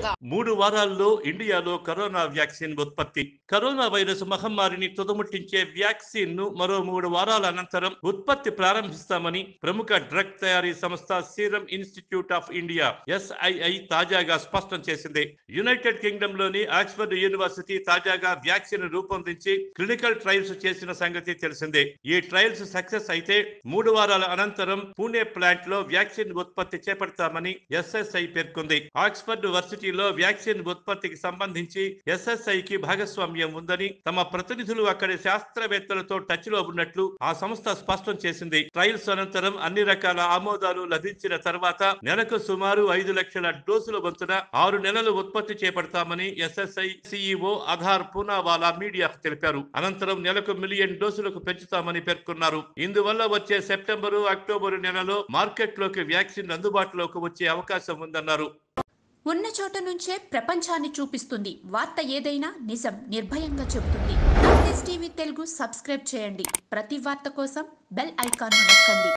ఉచితంగా మూడు వారాల్లో ఇండియాలో కరోనా వ్యాక్సిన్ ఉత్పత్తి కరోనా వైరస్ మహమ్మారిని తుదముట్టించే వ్యాక్సిన్ ను మరో మూడు వారాల అనంతరం ఉత్పత్తి ప్రారంభిస్తామని ప్రముఖ డ్రగ్ తయారీ సంస్థ Serum Institute of India SII తాజాగా స్పష్టం చేసింది యునైటెడ్ కింగ్డమ్ లోని ఆక్స్ఫర్డ్ యూనివర్సిటీ తాజాగా వ్యాక్సిన్ రూపొందించి క్లినికల్ ట్రయల్స్ చేసిన సంగతి తెలిసిందే ఈ ట్రయల్స్ సక్సెస్ అయితే మూడు వారాల అనంతరం పూణే ప్లాంట్ లో వ్యాక్సిన్ ఉత్పత్తి చేపడతామని ఎస్ఎస్ఐ పేర్కొంది ఆక్స్ఫర్డ్ వర్సిటీలో వ్యాక్సిన్ ఉత్పత్తికి సంబంధించి ఎస్ఎస్ఐ కి భాగస్వామ్యం ఉందని తమ ప్రతినిధులు అక్కడి శాస్త్రవేత్తలతో టచ్ లో ఉన్నట్లు ఆ సంస్థ స్పష్టం చేసింది ట్రయల్స్ అనంతరం అన్ని రకాల ఆమోదాలు లభించిన తర్వాత నెలకు సుమారు ఐదు లక్షల డోసుల వంతున ఆరు నెలలు ఉత్పత్తి చేపడతామని ఎస్ఎస్ఐ సిఇఓ ఆధార్ పూనావాలా మీడియాకు తెలిపారు అనంతరం నెలకు మిలియన్ డోసులకు పెంచుతామని పేర్కొన్నారు ఇందువల్ల వచ్చే సెప్టెంబరు అక్టోబరు నెలలో మార్కెట్లోకి వ్యాక్సిన్ అందుబాటులోకి వచ్చే అవకాశం ఉందన్నారు ఉన్న చోట నుంచే ప్రపంచాన్ని చూపిస్తుంది వార్త ఏదైనా నిజం నిర్భయంగా చెబుతుంది టీవీ తెలుగు సబ్స్క్రైబ్ చేయండి ప్రతి వార్త కోసం బెల్ ఐకాన్ నొక్కండి